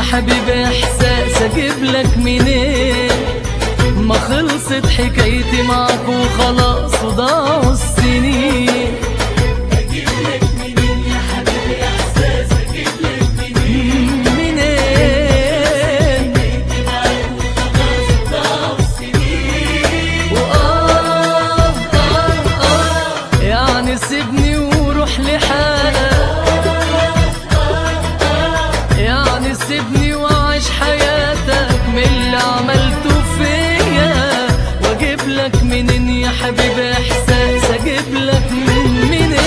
حبيبي احساس اجيب لك منين ما خلصت حكايتي معك وخلاص وضاعوا السنين اجيب لك منين يا حبيبي احساس اجيب لك منين منين بيتي معاك وخلاص ضاعوا السنين وآه آه آه يعني سيبني وروح لحالك يعني سيبني وعيش حياتك من اللي عملته فيا واجيب لك منين يا حبيبي احساس اجيب لك منين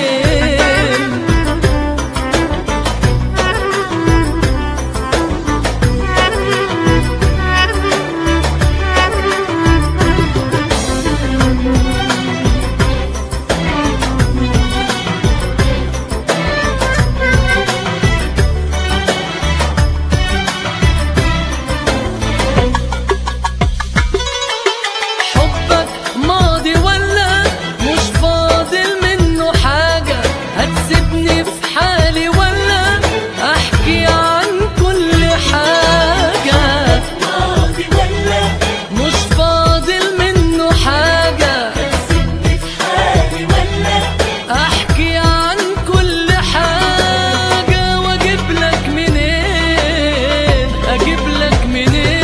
حبك ماضي ولا مش فاضل منه حاجة هتسيبني في حالي ولا أحكي عن كل حاجة ماضي ولا مش فاضل منه حاجة سيبني في حالي ولا أحكي عن كل حاجة وأجيب لك منين أجيب لك منين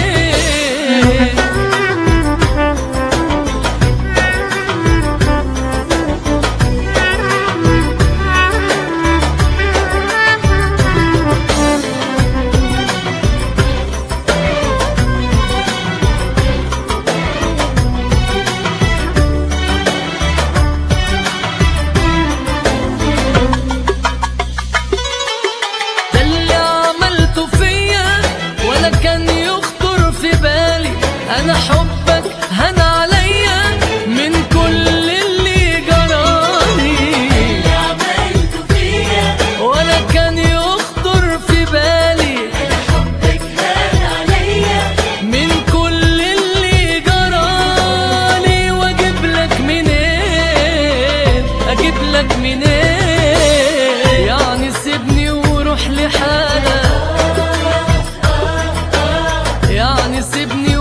ده اللي عملته فيا ولا كان يخطر في بالي انا حبك هان عليا من كل اللي جرالي اللي عملته فيا ولا كان يخطر في بالي حبك هان عليا من كل اللي جرالي واجيب لك منين اجيب لك منين يعني سيبني وروح لحالك يعني سيبني